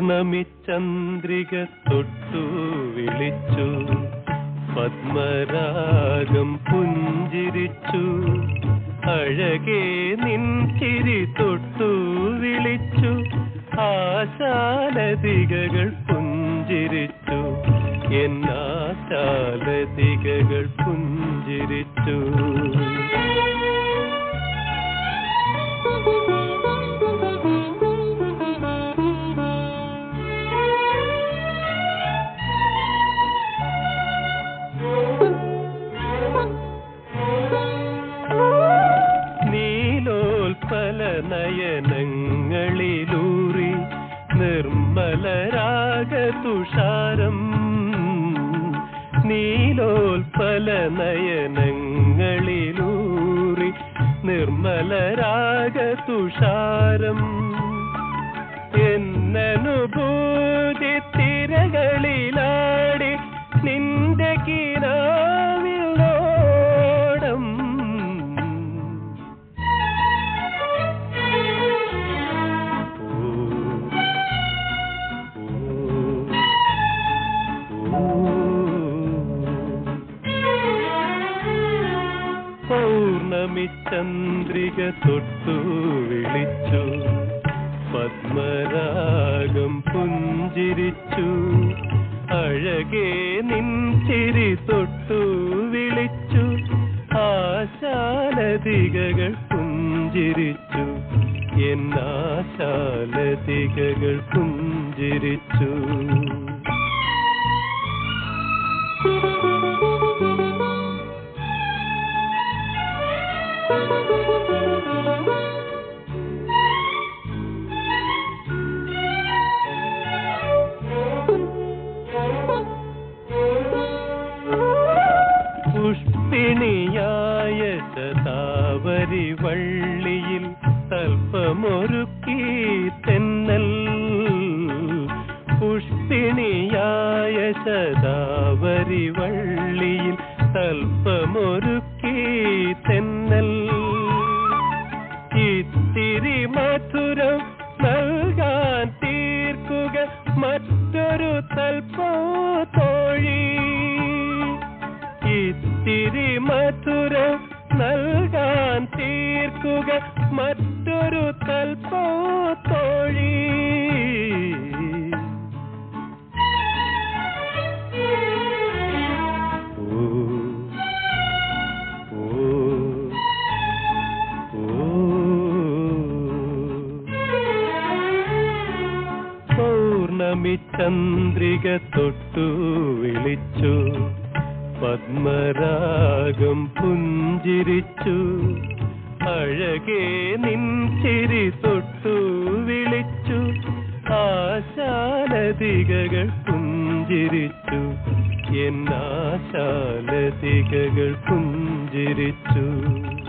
പൗർണമി ചന്ദ്രിക തൊട്ടു വിളിച്ചു പത്മരാഗം പുഞ്ചിരിച്ചു അഴകേ നിൻ ചിരി തൊട്ടു വിളിച്ചു ആശാലതികകൾ പുഞ്ചിരിച്ചു എന്നാശാലതികകൾ പുഞ്ചിരിച്ചു നീലോൽപല നയനങ്ങളിലൂറി നിർമ്മലരാഗ തുഷാരം നീലോൽപല നയനങ്ങളിലൂറി നിർമ്മലരാഗ തുഷാരം എന്നനുഭൂതി തിരകളിലാടി നിന്റെ കിനാവിലോടം പൗർണമി ചന്ദ്രിക തൊട്ടു വിളിച്ചു പത്മരാഗം പുഞ്ചിരിച്ചു അഴകേ നിൻ ചിരി തൊട്ടു വിളിച്ചു ആശാലതികകൾ പുഞ്ചിരിച്ചു എന്നാശാലതികകൾ പുഞ്ചിരിച്ചു പുഷ്പിണിയായ ശതാവരി വള്ളിയിൽ തൽപ്പമൊരുക്കി തെന്നൽ പുഷ്പിണിയായ ശതാവരി വള്ളിയിൽ തൽപ്പമൊരുക്കി തെന്നൽ ഇത്തിരി മധുരം നൽകാൻ തീർക്കുക മറ്റൊരു തൽപ്പോ തോഴി ഇത്തിരി മധുരം നൽകാൻ തീർക്കുക മറ്റൊരു തൽപ്പോ തോഴി ഓ, ഓ, ഓ. പൗർണമി ചന്ദ്രിക തൊട്ടു വിളിച്ചു പത്മരാഗം പുഞ്ചിരിച്ചു അഴകേ നിൻ ചിരി തൊട്ടു വിളിച്ചു ആശാലതികകൾ പുഞ്ചിരിച്ചു എന്നാശാലതികകൾ പുഞ്ചിരിച്ചു